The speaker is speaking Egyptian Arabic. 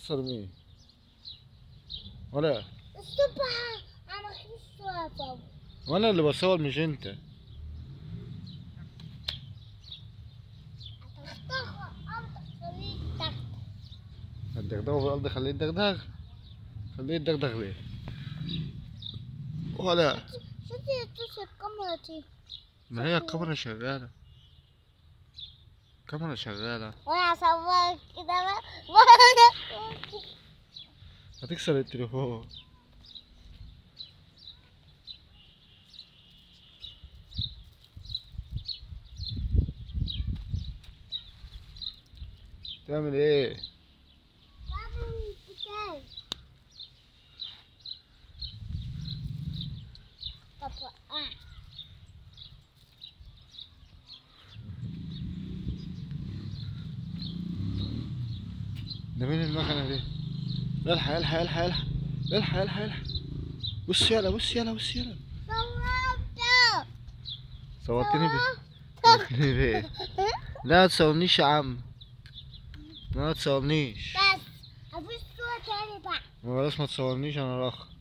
تصرميه ولا الصبح انا خمس صوابع وانا اللي بصور مش انت هتفتح الارض خليك تحت الدغدغه في الارض خليه يدغدغ خليه يدغدغ ليه ولا شوفي توش الكاميرا دي ما هي الكاميرا شغالة الكاميرا شغالة وانا هصورك كده بقى وانا هتكسر التليفون تعمل ايه طب آه. ده مين المكنة دي الحق الحق الحق الحق الحق الحق الحق بص يلا بص يلا بص يلا صورته صورتني بيه صورتني بيه لا ما تصورنيش يا عم ما تصورنيش بس مفيش صورة تاني بقى ما بلاش ما تصورنيش انا راخ